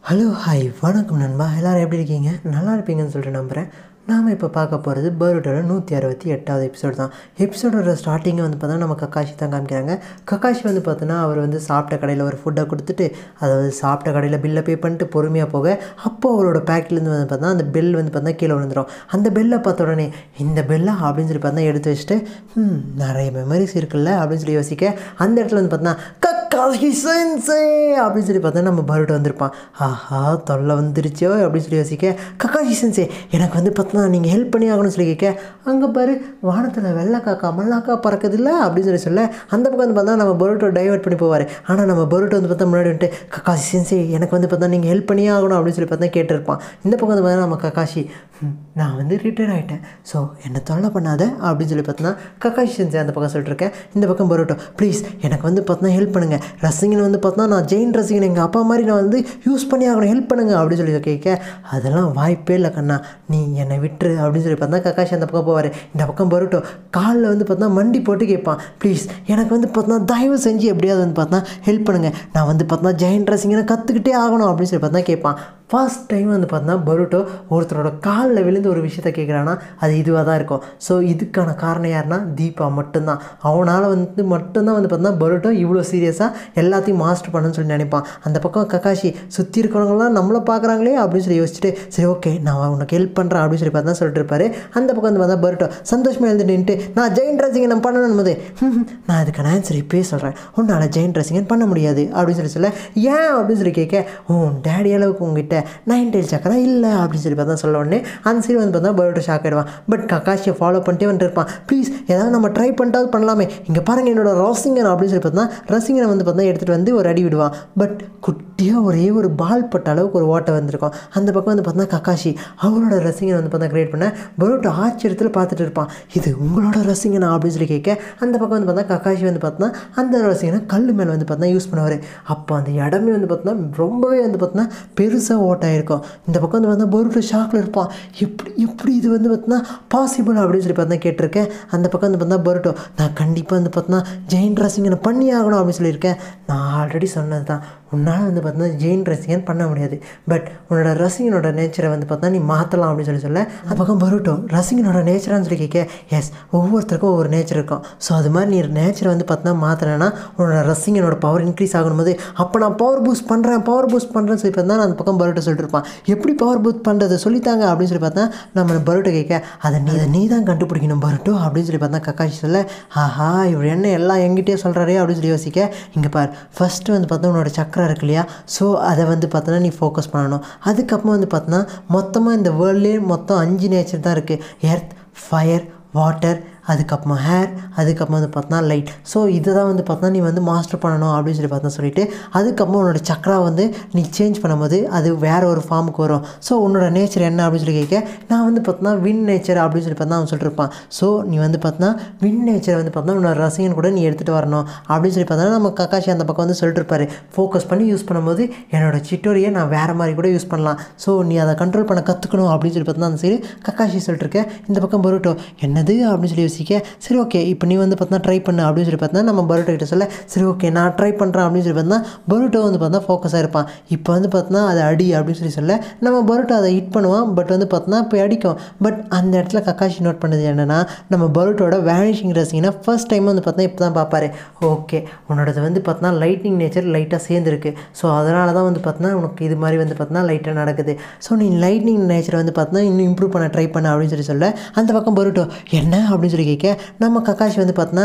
hello hi வணக்கம் நண்பா எல்லோரும் எப்படி இருக்கீங்க நல்லா இருப்பீங்கன்னு சொல்லிட்டு நம்புகிறேன் நாம் இப்போ பார்க்க போகிறது பரோட்டோட நூற்றி அறுபத்தி எட்டாவது எபிசோட் தான் எபிசோடோட ஸ்டார்டிங்கை வந்து பார்த்தா நம்ம கக்காஷி தான் காமிக்கிறாங்க கக்காஷி வந்து பார்த்தோன்னா அவர் வந்து சாப்பிட்ட கடையில் ஒரு ஃபுட்டை கொடுத்துட்டு அதாவது சாப்பிட்ட கடையில் பில்லை பே பண்ணிட்டு பொறுமையாக போக அப்போ அவரோட பேக்லேருந்து வந்து பார்த்தா அந்த பெல் வந்து பார்த்தா கீழே விழுந்துடும் அந்த பெல்லை பார்த்த உடனே இந்த பெல்லா அப்படின்னு சொல்லி பார்த்தா எடுத்து வச்சுட்டு ம் நிறைய மெமரிஸ் இருக்குல்ல அப்படின்னு சொல்லி யோசிக்க அந்த இடத்துல வந்து பார்த்தா கக்காஷி சென்சே அப்படின்னு சொல்லி பார்த்தா நம்ம பரோட்டோ வந்திருப்பான் ஆஹா தொல்லை வந்துருச்சோ அப்படின்னு சொல்லி யோசிக்க கக்காஷி சென்சே எனக்கு வந்து பார்த்தா நீங்கள் ஹெல்ப் பண்ணி ஆகணும்னு சொல்லி கேட்க அங்கே பாரு வானத்தில் வெள்ளை காக்கா மல்லாக்கா பறக்குதில்ல அப்படின்னு சொல்லி சொல்ல அந்த பக்கம் வந்து பார்த்தா நம்ம பரோட்டோ டைவர்ட் பண்ணி போவார் ஆனால் நம்ம பரோட்டோ வந்து பார்த்தா முன்னாடி வந்துட்டு கக்காஷி சென்சே எனக்கு வந்து பார்த்தா நீங்கள் ஹெல்ப் பண்ணியே ஆகணும் அப்படின்னு சொல்லி பார்த்தா கேட்டிருப்பான் இந்த பக்கம் வந்து பார்த்தா நம்ம கக்காஷி "ம், நான் வந்து ரிட்டையர் ஆகிட்டேன் ஸோ என்னை தொல்லை பண்ணாத அப்படின்னு சொல்லி பார்த்தோன்னா கக்காஷி சென்சே அந்த பக்கம் சொல்லிட்டு இருக்கேன் இந்த பக்கம் பரோட்டோ ப்ளீஸ் எனக்கு வந்து பார்த்தா ஹெல்ப் பண்ணுங்கள் ரசிகன் வந்து பார்த்தா நான் ஜெயின் ரசிகன் எங்கள் அப்பா மாதிரி நான் வந்து யூஸ் பண்ணி ஆகணும் ஹெல்ப் பண்ணுங்க அப்படின்னு சொல்லி கேட்க அதெல்லாம் வாய்ப்பே இல்லை கண்ணா நீ என்னை விட்டுரு அப்படின்னு சொல்லி பார்த்தா கக்காஷி அந்த பக்கம் போவார் இந்த பக்கம் பரோட்டோ காலில் வந்து பார்த்தா மண்டி போட்டு கேட்பான் ப்ளீஸ் எனக்கு வந்து பார்த்தா தயவு செஞ்சு எப்படியாவது வந்து பார்த்தா ஹெல்ப் பண்ணுங்கள் நான் வந்து பார்த்தா ஜெயின் ரசிங்கனை கற்றுக்கிட்டே ஆகணும் அப்படின்னு சொல்லி பார்த்தா கேட்பான் ஃபர்ஸ்ட் டைம் வந்து பார்த்தா பரோட்டோ ஒருத்தரோட காலில் விழுந்து ஒரு விஷயத்த கேட்குறான்னா அது இதுவாக தான் இருக்கும் ஸோ இதுக்கான காரணம் யாருன்னா தீபா மட்டும்தான் அவனால் வந்து மட்டும்தான் வந்து பார்த்தா பரோட்டோ இவ்வளோ சீரியஸாக எல்லாத்தையும் மாஸ்டர் பண்ணணும்னு சொல்லி நினைப்பான் அந்த பக்கம் கக்காஷி சுற்றி இருக்கிறவங்களாம் நம்மளை பார்க்குறாங்களே அப்படின்னு சொல்லி யோசிச்சுட்டு சரி ஓகே நான் உனக்கு ஹெல்ப் பண்ணுறேன் அப்படின்னு சொல்லி பார்த்தா சொல்லிட்டு இருப்பாரு அந்த பக்கம் வந்து பார்த்தா பரோட்டோ சந்தோஷமாக எழுந்து நின்றுட்டு நான் ஜெயின் ரசிகன் நான் பண்ணணும் போது "ஹம், நான் அதுக்கான ஆன்சர் இப்பயே சொல்கிறேன் உன்னால் ஜெயின் ரசிகன் பண்ண முடியாது அப்படின்னு சொல்லி சொல்ல ஏன் அப்படின்னு சொல்லி கேட்க உன் டேடி அளவுக்கு உங்ககிட்ட நைன் டெயில் சக்கரா இல்லை அப்படின்னு சொல்லி பார்த்தா சொல்ல உடனே அந்த சைடு வந்து பார்த்தா பரோட்டோ ஷாக் ஆகிடுவான் பட் கக்காஷியை ஃபாலோ பண்ணிட்டே வந்துட்டு இருப்பான் ப்ளீஸ் ஏதாவது நம்ம ட்ரை பண்ணிட்டாவது பண்ணலாமே இங்கே பாருங்கள் என்னோட ரசிங்கன் அப்படின்னு சொல்லி பார்த்தா ரசிங்கனை வந்து பார்த்தா எடுத்துகிட்டு வந்து ஒரு அடி விடுவான் பட் குட்டியாக ஒரே ஒரு பால் பட்ட அளவுக்கு ஒரு ஓட்டை வந்திருக்கும் அந்த பக்கம் வந்து பார்த்தா கக்காஷி அவரோட ரசிகனை வந்து பார்த்தா கிரியேட் பண்ண பரோட்டோ ஆச்சரியத்தில் பார்த்துட்டு இருப்பான் இது உங்களோட ரசிகனா அப்படின்னு சொல்லி கேட்க அந்த பக்கம் வந்து பார்த்தா கக்காஷி வந்து பார்த்தா அந்த ரசிகனை கல் மேலே வந்து பார்த்தா யூஸ் பண்ணுவார் அப்போ அந்த இடமே வந்து பார்த்தா ரொம்பவே வந்து பார்த்தா பெருசாக ஓட்டாயிருக்கும் இந்த பக்கம் வந்து பார்த்தா பரோட்டோ ஷாக்கில் இருப்பான் எப்படி எப்படி இது வந்து பார்த்தா பாசிபிள் அப்படின்னு சொல்லி பார்த்தா கேட்டிருக்கேன் அந்த பக்கம் வந்து பார்த்தா பரோட்டோ நான் கண்டிப்பாக வந்து பார்த்தா ஜெயின் ரசிங்கனை பண்ணி ஆகணும் அப்படின்னு சொல்லியிருக்கேன் நான் ஆல்ரெடி சொன்னது தான் உன்னால் வந்து பார்த்தீங்கன்னா ஜெயின் ரசிகன் பண்ண முடியாது பட் உன்னோட ரசிகனோட நேச்சரை வந்து பார்த்தா நீ மாற்றலாம் அப்படின்னு சொல்லி சொல்ல அந்த பக்கம் பரோட்டோ ரசிகனோட நேச்சரான்னு சொல்லி கேட்க எஸ் ஒவ்வொருத்தருக்கும் ஒவ்வொரு நேச்சர் இருக்கும் ஸோ அது மாதிரி நீ நேச்சரை வந்து பார்த்தா மாற்றினா உன்னோட ரசிகனோட பவர் இன்க்ரீஸ் ஆகணும்போது அப்போ நான் பவர் பூஸ்ட் பண்ணுறேன் பவர் பூஸ்ட் பண்ணுறேன்னு சொல்லி பார்த்தா நான் அந்த பக்கம் பரோட்டோ சொல்லிட்டு இருப்பான் எப்படி பவர் பூஸ்ட் பண்ணுறது சொல்லித்தாங்க அப்படின்னு சொல்லி பார்த்தா நம்ம பரோட்டோ கேட்க அதை நீ அதை நீ தான் கண்டுபிடிக்கணும் பரோட்டோ அப்படின்னு சொல்லி பார்த்தா கக்காஷி சொல்ல ஆஹா இவர் என்ன எல்லாம் எங்கிட்டே சொல்கிறாரே அப்படின்னு சொல்லி யோசிக்க இங்கே பார் ஃபஸ்ட்டு வந்து பார்த்தா உன்னோட சக்கரம் இருக்கு இல்லையா ஸோ அதை வந்து பார்த்தோன்னா நீ ஃபோக்கஸ் பண்ணணும் அதுக்கப்புறம் வந்து பார்த்தோன்னா மொத்தமாக இந்த வேர்ல்ட்லேயே மொத்தம் அஞ்சு நேச்சர் தான் இருக்குது எர்த் ஃபயர் வாட்டர் அதுக்கப்புறமா ஹேர் அதுக்கப்புறம் வந்து பார்த்தா லைட் ஸோ இதை தான் வந்து பார்த்தா நீ வந்து மாஸ்டர் பண்ணணும் அப்படின்னு சொல்லி பார்த்தா சொல்லிட்டு அதுக்கப்புறம் உன்னோட சக்கரா வந்து நீ சேஞ்ச் பண்ணும்போது அது வேற ஒரு ஃபார்முக்கு வரும் ஸோ உன்னோட நேச்சர் என்ன அப்படின்னு சொல்லி கேட்க நான் வந்து பார்த்தா வின் நேச்சர் அப்படின்னு சொல்லி பார்த்தா அவன் சொல்லிட்டு இருப்பான் ஸோ நீ வந்து பார்த்தா வின் நேச்சரை வந்து பார்த்தா உன்னோட ரசிகன் கூட நீ எடுத்துகிட்டு வரணும் அப்படின்னு சொல்லி பார்த்தா நம்ம கக்காஷி அந்த பக்கம் வந்து சொல்லிட்டு இருப்பாரு ஃபோக்கஸ் பண்ணி யூஸ் பண்ணும்போது என்னோட சிட்டோரியை நான் வேறு மாதிரி கூட யூஸ் பண்ணலாம் ஸோ நீ அதை கண்ட்ரோல் பண்ண கற்றுக்கணும் அப்படின்னு சொல்லி பார்த்தா அந்த சைடு கக்காஷி சொல்லிட்டு இருக்க இந்த பக்கம் பரோட்டோ என்னது அப்படின்னு சொல்லி யோசிக்க சரி ஓகே இப்போ நீ வந்து பார்த்தா ட்ரை பண்ணு அப்படின்னு சொல்லி பார்த்தா நம்ம பரோட்டோ கிட்ட சொல்ல சரி ஓகே நான் ட்ரை பண்ணுறேன் அப்படின்னு சொல்லி பார்த்தா பரோட்டோ வந்து பார்த்தா ஃபோக்கஸாக இருப்பான் இப்போ வந்து பார்த்தா அதை அடி அப்படின்னு சொல்லி சொல்ல நம்ம பரோட்டோ அதை ஹிட் பண்ணுவான் பட் வந்து பார்த்தா போய் அடிக்கும் பட் அந்த இடத்துல கக்காஷி நோட் பண்ணது என்னென்னா நம்ம பரோட்டோட வேனிஷிங் ரசிங்கன்னா ஃபர்ஸ்ட் டைம் வந்து பார்த்தா இப்போ தான் பார்ப்பாரு ஓகே உன்னோடது வந்து பார்த்தா லைட்னிங் நேச்சர் லைட்டாக சேர்ந்துருக்கு ஸோ அதனால தான் வந்து பார்த்தா உனக்கு இது மாதிரி வந்து பார்த்தா லைட்டாக நடக்குது ஸோ நீ லைட்னிங் நேச்சரை வந்து பார்த்தா இன்னும் இம்ப்ரூவ் பண்ண ட்ரை பண்ண அப்படின்னு சொல்லி சொல்ல அந்த பக்கம் பரோட்டோ என்ன அப்படின்னு சொல்லி கேட்க நம்ம கக்காஷி வந்து பார்த்தோன்னா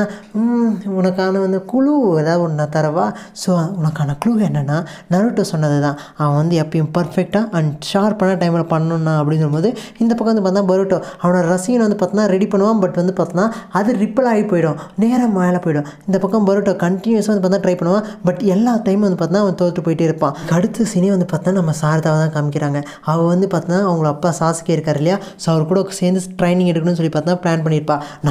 உனக்கான வந்து குழு ஏதாவது ஒன்று தரவா ஸோ உனக்கான குழு என்னென்னா நருட்டோ சொன்னது தான் அவன் வந்து எப்பயும் பர்ஃபெக்டாக அண்ட் ஷார்ப்பான டைமில் பண்ணணும்னா அப்படின்னு சொல்லும்போது இந்த பக்கம் வந்து பார்த்தா பரோட்டோ அவனோட ரசிகனை வந்து பார்த்தா ரெடி பண்ணுவான் பட் வந்து பார்த்தா அது ரிப்பல் ஆகி போயிடும் நேரம் மேலே போயிடும் இந்த பக்கம் பரோட்டோ கண்டினியூஸாக வந்து பார்த்தா ட்ரை பண்ணுவான் பட் எல்லா டைமும் வந்து பார்த்தா அவன் தோற்று போயிட்டே இருப்பான் அடுத்த சீனே வந்து பார்த்தா நம்ம சாரதாவை தான் காமிக்கிறாங்க அவள் வந்து பார்த்தா அவங்கள அப்பா சாசுக்கே இருக்கார் இல்லையா ஸோ அவர் கூட சேர்ந்து ட்ரைனிங் எடுக்கணும்னு சொல்லி பார்த்தா பிளான் பண்ணியிருப்பா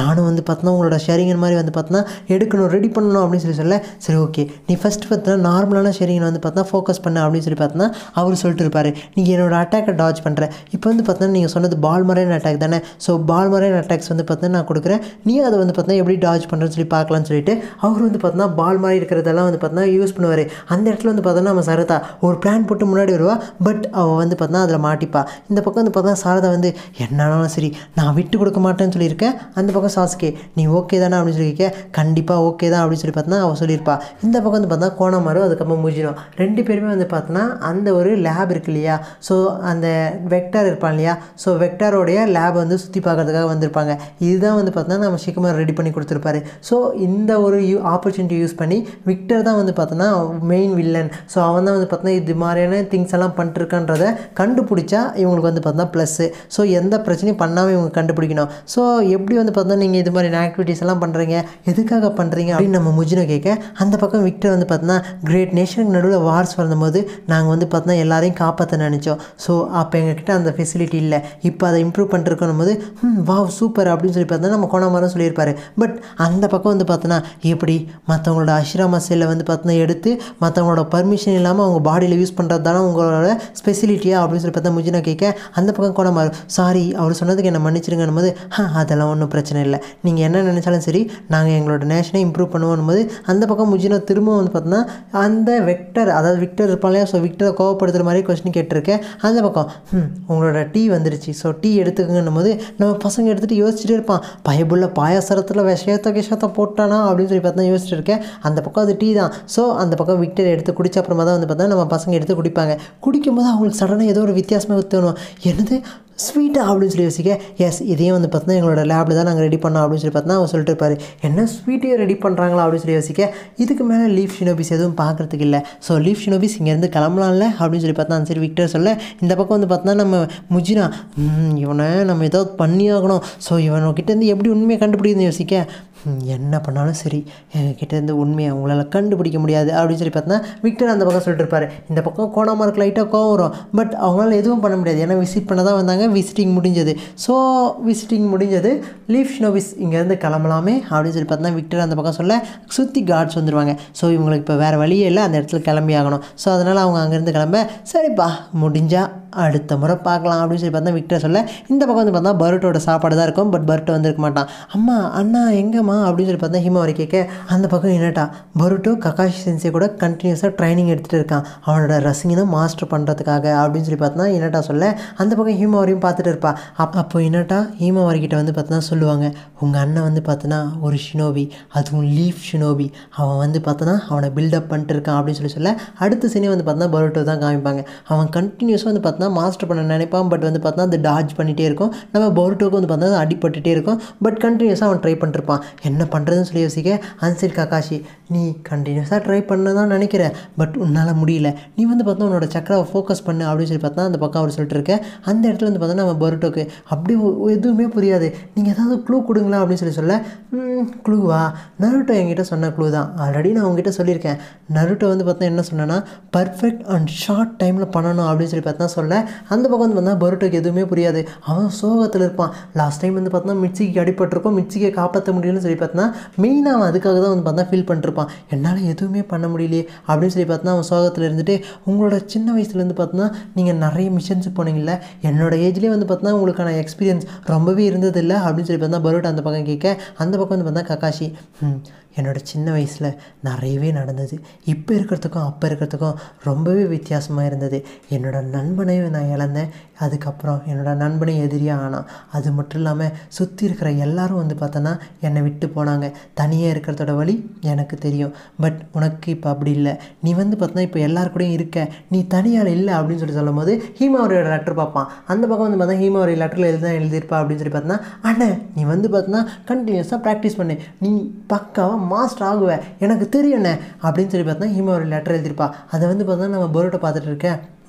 நானும் வந்து பார்த்தோன்னா உங்களோட ஷேரிங்கன் மாதிரி வந்து பார்த்தோன்னா எடுக்கணும் ரெடி பண்ணணும் அப்படின்னு சொல்லி சொல்ல சரி ஓகே நீ ஃபஸ்ட்டு பார்த்தா நார்மலான ஷேரிங்கை வந்து பார்த்தா ஃபோக்கஸ் பண்ண அப்படின்னு சொல்லி பார்த்தோன்னா அவர் சொல்லிட்டு இருப்பார் நீங்கள் என்னோட அட்டாக்கை டாச் பண்ணுற இப்போ வந்து பார்த்தோன்னா நீங்கள் சொன்னது பால் மரைன் அட்டாக் தானே ஸோ பால் மரைன் அட்டாக்ஸ் வந்து பார்த்தா நான் கொடுக்குறேன் நீ அதை வந்து பார்த்தா எப்படி டாச் பண்ணுறேன்னு சொல்லி பார்க்கலாம்னு சொல்லிட்டு அவர் வந்து பார்த்தோன்னா பால் மாதிரி இருக்கிறதெல்லாம் வந்து பார்த்தா யூஸ் பண்ணுவார் அந்த இடத்துல வந்து பார்த்தோன்னா நம்ம சரதா ஒரு பிளான் போட்டு முன்னாடி வருவா பட் அவள் வந்து பார்த்தா அதில் மாட்டிப்பா இந்த பக்கம் வந்து பார்த்தா சாரதா வந்து என்னாலும் சரி நான் விட்டு கொடுக்க மாட்டேன்னு சொல்லியிருக்கேன் அந்த பக்கம் சாஸ்கே நீ ஓகே தானே அப்படின்னு சொல்லியிருக்க கண்டிப்பாக ஓகே தான் அப்படின்னு சொல்லி பார்த்தா அவள் சொல்லியிருப்பா இந்த பக்கம் வந்து பார்த்தா கோணமாரும் அதுக்கப்புறம் மூஜினோ ரெண்டு பேருமே வந்து பார்த்தோன்னா அந்த ஒரு லேப் இருக்கு இல்லையா ஸோ அந்த வெக்டார் இருப்பான் இல்லையா ஸோ வெக்டாரோடைய லேப் வந்து சுற்றி பார்க்கறதுக்காக வந்திருப்பாங்க இதுதான் வந்து பார்த்தோன்னா நம்ம சிக்குமார் ரெடி பண்ணி கொடுத்துருப்பாரு ஸோ இந்த ஒரு யூ ஆப்பர்ச்சுனிட்டி யூஸ் பண்ணி விக்டர் தான் வந்து பார்த்தோன்னா மெயின் வில்லன் ஸோ அவன் தான் வந்து பார்த்தோன்னா இது மாதிரியான திங்ஸ் எல்லாம் பண்ணிட்டுருக்கான்றதை கண்டுபிடிச்சா இவங்களுக்கு வந்து பார்த்தா ப்ளஸ்ஸு ஸோ எந்த பிரச்சனையும் பண்ணாமல் இவங்க கண்டுபிடிக்கணும் ஸோ எப்படி வந்து பார்த்தா நீங்கள் இது மாதிரி ஆக்டிவிட்டீஸ் எல்லாம் பண்ணுறீங்க எதுக்காக பண்ணுறீங்க அப்படின்னு நம்ம முஜினோ கேட்க அந்த பக்கம் விக்டர் வந்து பார்த்தோன்னா கிரேட் நேஷனுக்கு நடுவில் வார்ஸ் வரும்போது நாங்கள் வந்து பார்த்தோன்னா எல்லாரையும் காப்பாற்ற நினச்சோம் ஸோ அப்போ எங்ககிட்ட அந்த ஃபெசிலிட்டி இல்லை இப்போ அதை இம்ப்ரூவ் பண்ணிருக்கணும் போது வா சூப்பர் அப்படின்னு சொல்லி பார்த்தா நம்ம கோணாமரம் சொல்லியிருப்பாரு பட் அந்த பக்கம் வந்து பார்த்தோன்னா எப்படி மற்றவங்களோட அஷ்ராமா செல்லை வந்து பார்த்தோன்னா எடுத்து மற்றவங்களோட பர்மிஷன் இல்லாமல் அவங்க பாடியில் யூஸ் பண்ணுறது தானே உங்களோட ஸ்பெசிலிட்டியா அப்படின்னு சொல்லி பார்த்தா முஜினா கேட்க அந்த பக்கம் கோணமாரு சாரி அவர் சொன்னதுக்கு என்ன மன்னிச்சிருங்கன்னும் போது "ஆ, அதெல்லாம் ஒன்றும் பிரச்சனை இல்லை நீங்கள் என்ன நினச்சாலும் சரி நாங்கள் எங்களோட நேஷனை இம்ப்ரூவ் பண்ணுவோம் போது அந்த பக்கம் முஜினா திரும்ப வந்து பார்த்தோன்னா அந்த வெக்டர் அதாவது விக்டர் இருப்பான் இல்லையா ஸோ விக்டரை கோவப்படுத்துகிற மாதிரி கொஸ்டின் கேட்டிருக்கேன் அந்த பக்கம் "ம், உங்களோட டீ வந்துருச்சு ஸோ டீ எடுத்துக்கங்கன்னும் போது நம்ம பசங்க எடுத்துகிட்டு யோசிச்சுட்டே இருப்பான் பயபுள்ள பாயாசரத்தில் விஷயத்த விஷயத்த போட்டானா அப்படின்னு சொல்லி பார்த்தா யோசிச்சுட்டு இருக்கேன் அந்த பக்கம் அது டீ தான் ஸோ அந்த பக்கம் விக்டர் எடுத்து குடிச்ச அப்புறமா தான் வந்து பார்த்தா நம்ம பசங்க எடுத்து குடிப்பாங்க குடிக்கும்போது அவங்களுக்கு சடனாக ஏதோ ஒரு வித்தியாசமாக தோணும் என்னது ஸ்வீட்டாக அப்படின்னு சொல்லி யோசிக்க எஸ் இதையும் வந்து பார்த்தா எங்களோட லேபில் தான் நாங்கள் ரெடி பண்ணோம் அப்படின்னு சொல்லி பார்த்தா அவர் சொல்லிட்டு இருப்பாரு என்ன ஸ்வீட்டையும் ரெடி பண்ணுறாங்களா அப்படின்னு சொல்லி யோசிக்க இதுக்கு மேலே லீஃப் ஷினோபிஸ் எதுவும் பார்க்குறதுக்கு இல்லை ஸோ லீஃப் ஷினோபிஸ் இங்கேருந்து கிளம்பலாம்ல அப்படின்னு சொல்லி பார்த்தா சரி விக்டர் சொல்ல இந்த பக்கம் வந்து பார்த்தா நம்ம முஜினா "ம், இவனை நம்ம ஏதாவது பண்ணி ஆகணும் ஸோ இவன்கிட்டேருந்து எப்படி உண்மையை கண்டுபிடிக்குதுன்னு யோசிக்க "ம், என்ன பண்ணாலும் சரி எங்ககிட்டேருந்து உண்மையை அவங்களால கண்டுபிடிக்க முடியாது அப்படின்னு சொல்லி பார்த்தா விக்டர் அந்த பக்கம் சொல்லிட்டு இருப்பாரு இந்த பக்கம் கோணாமருக்கு லைட்டாக கோவம் வரும் பட் அவங்களால எதுவும் பண்ண முடியாது ஏன்னா விசிட் பண்ண தான் வந்தாங்க விசிட்டிங் முடிஞ்சது ஸோ விசிட்டிங் முடிஞ்சது லீஃப் ஷினோபிஸ் இங்கேருந்து கிளம்பலாமே அப்படின்னு சொல்லி பார்த்தா விக்டர் அந்த பக்கம் சொல்ல சுற்றி கார்ட்ஸ் வந்துருவாங்க ஸோ இவங்களுக்கு இப்போ வேறு வழியே இல்லை அந்த இடத்துல கிளம்பி ஆகணும் ஸோ அதனால் அவங்க அங்கேருந்து கிளம்ப சரிப்பா முடிஞ்சா அடுத்த முறை பார்க்கலாம் அப்படின்னு சொல்லி பார்த்தா விக்டர் சொல்ல இந்த பக்கம் வந்து பார்த்தா பருட்டோட சாப்பாடு தான் இருக்கும் பட் பருட்டோ வந்திருக்க மாட்டான் அம்மா அண்ணா எங்கம்மா அப்படின்னு சொல்லி பார்த்தா ஹிமாவரி கேட்க அந்த பக்கம் என்னட்டா பருட்டோ ககாஷி சென்சே கூட கண்டினியூஸாக ட்ரைனிங் எடுத்துகிட்டு இருக்கான் அவனோட ரசிங்கனை மாஸ்டர் பண்ணுறதுக்காக அப்படின்னு சொல்லி பார்த்தா இனட்டா சொல்ல அந்த பக்கம் ஹீமாவரியும் பார்த்துட்டு இருப்பா அப் அப்போ இனட்டா ஹீமாவரி கிட்ட வந்து பார்த்தோன்னா சொல்லுவாங்க உங்கள் அண்ணன் வந்து பார்த்தோன்னா ஒரு ஷினோபி அதுவும் லீஃப் ஷினோபி அவன் வந்து பார்த்தோன்னா அவனை பில்டப் பண்ணிட்டு இருக்கான் அப்படின்னு சொல்லி சொல்ல அடுத்த சீனே வந்து பார்த்தோன்னா பரோட்டோ தான் காமிப்பாங்க அவன் கண்டினியூஸாக வந்து பார்த்தோன்னா மாஸ்டர் பண்ண நினைப்பான் பட் வந்து பார்த்தா அது டாஜ் பண்ணிகிட்டே இருக்கும் நம்ம பரோட்டோக்கு வந்து பார்த்தா அடிபட்டுட்டே இருக்கும் பட் கண்டினியூஸாக அவன் ட்ரை பண்ணிருப்பான் என்ன பண்ணுறதுன்னு சொல்லி யோசிக்க அன்சில் காக்காஷி நீ கண்டினியூஸாக ட்ரை பண்ண தான் நினைக்கிற பட் உன்னால் முடியல நீ வந்து பார்த்தா உன்னோட சக்கராவை ஃபோக்கஸ் பண்ணு அப்படின்னு சொல்லி பார்த்தா அந்த பக்கம் அவர் சொல்லிட்டு இருக்க அந்த இடத்துல வந்து பார்த்தா நம்ம பரோட்டோக்கு அப்படி ஒ- எதுவுமே புரியாது நீங்கள் ஏதாவது க்ளூ கொடுங்களா அப்படின்னு சொல்லி சொல்ல க்ளூவா நருட்டோ என்கிட்ட சொன்ன க்ளூ தான் ஆல்ரெடி நான் உங்ககிட்ட சொல்லியிருக்கேன் நருட்டோ வந்து பார்த்தா என்ன சொன்னேன்னா பர்ஃபெக்ட் அண்ட் ஷார்ட் டைமில் பண்ணணும் அப்படின்னு சொல்லி பார்த்தா சொல்ல அந்த பக்கம் வந்து பார்த்தா பரோட்டோக்கு எதுவுமே புரியாது அவன் சோகத்தில் இருப்பான் லாஸ்ட் டைம் வந்து பார்த்தா மிட்சிக்கு அடிபட்டிருக்கும் மிட்சிக்கை காப்பாற்ற முடியலன்னு சொல்லி பார்த்தா மெயினாக அவன் அதுக்காக தான் வந்து பார்த்தா ஃபீல் பண்ணிருப்பான் என்னால் எதுவுமே பண்ண முடியலையே அப்படின்னு சொல்லி பார்த்தா அவன் சோகத்தில் இருந்துட்டு உங்களோட சின்ன வயசுலேருந்து பார்த்தோன்னா நீங்கள் நிறைய மிஷன்ஸ் போனீங்கல்ல என்னோட ஏஜ்லேயே வந்து பார்த்தா உங்களுக்கான எக்ஸ்பீரியன்ஸ் ரொம்பவே இருந்ததில்லை அப்படின்னு சொல்லி பார்த்தா பரோட்டா அந்த பக்கம் கேட்க அந்த பக்கம் வந்து பார்த்தா கக்காஷி "ம், என்னோட சின்ன வயசில் நிறையவே நடந்தது இப்போ இருக்கிறதுக்கும் அப்போ இருக்கிறதுக்கும் ரொம்பவே வித்தியாசமாக இருந்தது என்னோட நண்பனையும் நான் இழந்தேன் அதுக்கப்புறம் என்னோட நண்பனை எதிரியாக ஆனான் அது மட்டும் இல்லாமல் சுற்றி இருக்கிற எல்லாரும் வந்து பார்த்தோன்னா என்னை விட்டு போனாங்க தனியாக இருக்கிறதோட வழி எனக்கு தெரியும் பட் உனக்கு இப்போ அப்படி இல்லை நீ வந்து பார்த்தோன்னா இப்போ எல்லார் கூடயும் இருக்க நீ தனியால் இல்லை அப்படின்னு சொல்லி சொல்லும் போது ஹீமாவரியோட லெட்டர் பார்ப்பான் அந்த பக்கம் வந்து பார்த்தா ஹீமாவரி லெட்டரில் எழுதான் எழுதியிருப்பா அப்படின்னு சொல்லி பார்த்தோன்னா அண்ணன் நீ வந்து பார்த்தோன்னா கண்டினியூஸாக ப்ராக்டிஸ் பண்ணு நீ பக்காவாக மாஸ்டர் ஆகுவ எனக்கு தெரியும்ண்ணே அப்படின்னு சொல்லி பார்த்தா ஹீமாவரி லெட்டர் எழுதியிருப்பா அதை வந்து பார்த்தா நம்ம பரோட்டை பார்த்துட்டு இருக்கேன்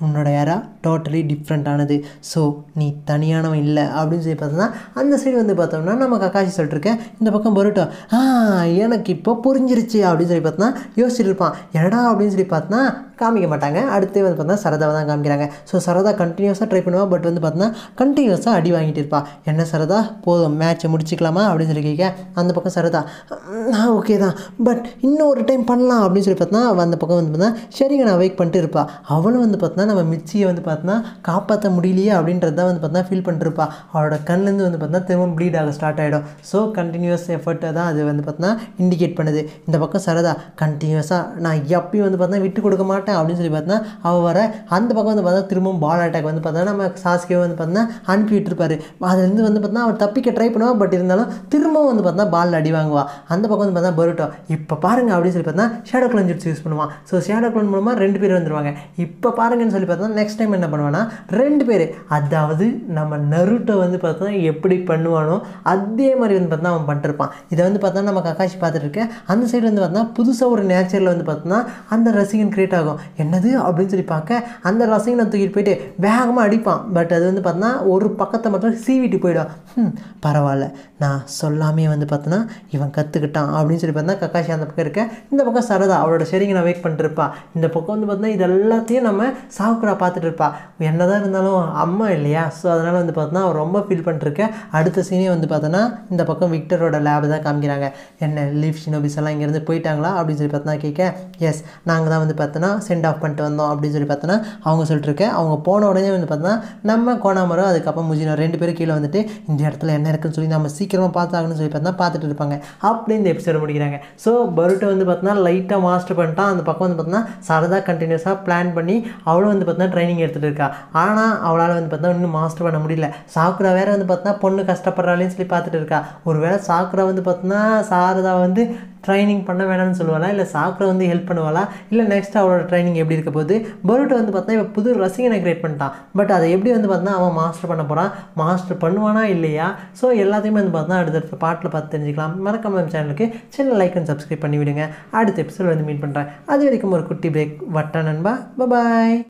உன்னோட ஏரா டோட்டலி டிஃப்ரெண்ட்டானது ஸோ நீ தனியானவன் இல்லை அப்படின்னு சொல்லி பார்த்தோம்னா அந்த சைடு வந்து பார்த்தோம்னா நம்ம கக்காஷி சொல்லிட்டு இருக்கேன் இந்த பக்கம் பருட்டோ ஆ எனக்கு இப்போ புரிஞ்சிருச்சு அப்படின்னு சொல்லி பார்த்தோன்னா யோசிச்சுட்டு இருப்பான் என்னடா அப்படின்னு சொல்லி பார்த்தோன்னா காமிக்க மாட்டாங்க அடுத்து வந்து பார்த்தா சரதாவை தான் காமிக்கிறாங்க ஸோ சரதா கண்டினியூஸாக ட்ரை பண்ணுவா பட் வந்து பார்த்தோன்னா கண்டினியூஸாக அடி வாங்கிட்டு இருப்பா என்ன சரதா போதும் மேட்ச்சை முடிச்சிக்கலாமா அப்படின்னு சொல்லி கேட்க அந்த பக்கம் சரதா நான் ஓகே தான் பட் இன்னும் ஒரு டைம் பண்ணலாம் அப்படின்னு சொல்லி பார்த்தோன்னா அவள் அந்த பக்கம் வந்து பார்த்தா சரிங்க நான் வெயிட் பண்ணிட்டு இருப்பா அவளும் வந்து பார்த்தோன்னா நம்ம மிச்சியை வந்து பார்த்தோன்னா காப்பாற்ற முடியலையே அப்படின்றது தான் வந்து பார்த்தா ஃபீல் பண்ணிட்டு இருப்பா அவளோட கண்லேருந்து வந்து பார்த்தா திரும்ப ப்ளீட் ஆக ஸ்டார்ட் ஆகிடும் ஸோ கண்டினியூஸ் எஃபர்ட்டை தான் அது வந்து பார்த்தோன்னா இண்டிகேட் பண்ணுது இந்த பக்கம் சரதா கண்டினியூஸாக நான் எப்பயும் வந்து பார்த்தா விட்டு கொடுக்க மாட்டேன் அப்படின்னு சொல்லி பார்த்தா அவள் வர அந்த பக்கம் வந்து பார்த்தா திரும்பவும் பால் அட்டாக் வந்து பார்த்தா நம்ம சாஸ்கே வந்து பார்த்தா அனுப்பி விட்டுருப்பாரு அதுலேருந்து வந்து பார்த்தா அவள் தப்பிக்க ட்ரை பண்ணுவா பட் இருந்தாலும் திரும்பவும் வந்து பார்த்தா பால் அடி வாங்குவா அந்த பக்கம் வந்து பார்த்தா பருட்டோ இப்போ பாருங்க அப்படின்னு சொல்லி பார்த்தா ஷேடோ கிளன் ஜிட்ஸ் யூஸ் பண்ணுவான் ஸோ ஷேடோ கிளன் மூலமாக ரெண்டு பேர் வந்துருவாங்க இப்போ பாருங்கன்னு சொல்லி பார்த்தா நெக்ஸ்ட் டைம் என்ன பண்ணுவான்னா ரெண்டு பேர் அதாவது நம்ம நருட்டோ வந்து பார்த்தா எப்படி பண்ணுவானோ அதே மாதிரி வந்து பார்த்தா அவன் பண்ணிருப்பான் இதை வந்து பார்த்தா நம்ம கக்காஷி பார்த்துட்டு இருக்கேன் அந்த சைடு வந்து பார்த்தா புதுசாக ஒரு நேச்சரில் வந்து பார்த்தோன்னா அந்த ரசிகன் கிரியேட் ஆகும் என்னது அப்படின்னு சொல்லி பார்க்க அந்த ரசிகனை தூக்கிட்டு போயிட்டு வேகமாக அடிப்பான் பட் அது வந்து பார்த்தோன்னா ஒரு பக்கத்தை மட்டும் சீவிட்டு போயிடும் ம் பரவாயில்ல நான் சொல்லாமே வந்து பார்த்தோன்னா இவன் கற்றுக்கிட்டான் அப்படின்னு சொல்லி பார்த்தா கக்காஷி அந்த பக்கம் இருக்க இந்த பக்கம் சரதா அவளோட சரிங்க நான் வெயிட் பண்ணிட்டு இருப்பா இந்த பக்கம் வந்து பார்த்தோன்னா இது எல்லாத்தையும் நம்ம சாவுக்குறா பார்த்துட்டு இருப்பா என்னதான் இருந்தாலும் அம்மா இல்லையா ஸோ அதனால் வந்து பார்த்தோன்னா அவள் ரொம்ப ஃபீல் பண்ணிருக்கேன் அடுத்த சீனே வந்து பார்த்தோன்னா இந்த பக்கம் விக்டரோட லேப் தான் காமிக்கிறாங்க என்ன லீவ் ஷினோபிஸ் எல்லாம் இங்கேருந்து போயிட்டாங்களா அப்படின்னு சொல்லி பார்த்தோன்னா கேட்க எஸ் நாங்கள் தான் வந்து பார்த்தோன்னா சென்ட் ஆஃப் பண்ணிட்டு வந்தோம் அப்படின்னு சொல்லி பார்த்தோன்னா அவங்க சொல்லிட்டு இருக்கேன் அவங்க போன உடனே வந்து பார்த்தோன்னா நம்ம கோணாமரம் அதுக்கப்புறம் முஜினோ ரெண்டு பேரும் கீழே வந்துட்டு இந்த இடத்துல என்ன இருக்குன்னு சொல்லி நம்ம சீக்கிரமாக பார்த்தாகணும்னு சொல்லி பார்த்தா பார்த்துட்டு இருப்பாங்க அப்படி இந்த எபிசோட முடிக்கிறாங்க ஸோ பருட்டை வந்து பார்த்தோன்னா லைட்டாக மாஸ்டர் பண்ணிட்டான் அந்த பக்கம் வந்து பார்த்தோன்னா சரதா கண்டினியூஸாக பிளான் பண்ணி அவளும் வந்து பார்த்தோன்னா ட்ரைனிங் எடுத்துகிட்டு இருக்கா ஆனால் அவளால் வந்து பார்த்தா இன்னும் மாஸ்டர் பண்ண முடியல சாக்குரா வேற வந்து பார்த்தோன்னா பொண்ணு கஷ்டப்படுறாளேன்னு சொல்லி பார்த்துட்டு இருக்கா ஒருவேளை சாக்குரா வந்து பார்த்தோன்னா சாரதா வந்து ட்ரைனிங் பண்ண வேணாம்னு சொல்லுவாளா இல்லை சாக்குரா வந்து ஹெல்ப் பண்ணுவாளா இல்லை நெக்ஸ்ட் அவளோட ட்ரைனிங் எப்படி இருக்க போகுது பருட்டை வந்து பார்த்தா இப்போ புது ரசிகனை கிரியேட் பண்ணிட்டான் பட் அதை எப்படி வந்து பார்த்தா அவன் மாஸ்டர் பண்ண போகிறான் மாஸ்டர் பண்ணுவானா இல்லையா ஸோ எல்லாத்தையுமே வந்து பார்த்தா அடுத்தடுத்த பாட்டில் பார்த்து தெரிஞ்சுக்கலாம் மறக்காம நம்ம சேனலுக்கு சின்ன லைக் அண்ட் சப்ஸ்கிரைப் பண்ணி விடுங்க அடுத்த எபிசோட் வந்து மீட் பண்ணுறேன் அது வரைக்கும் ஒரு குட்டி பிரேக் வட்ட நண்பா பாய்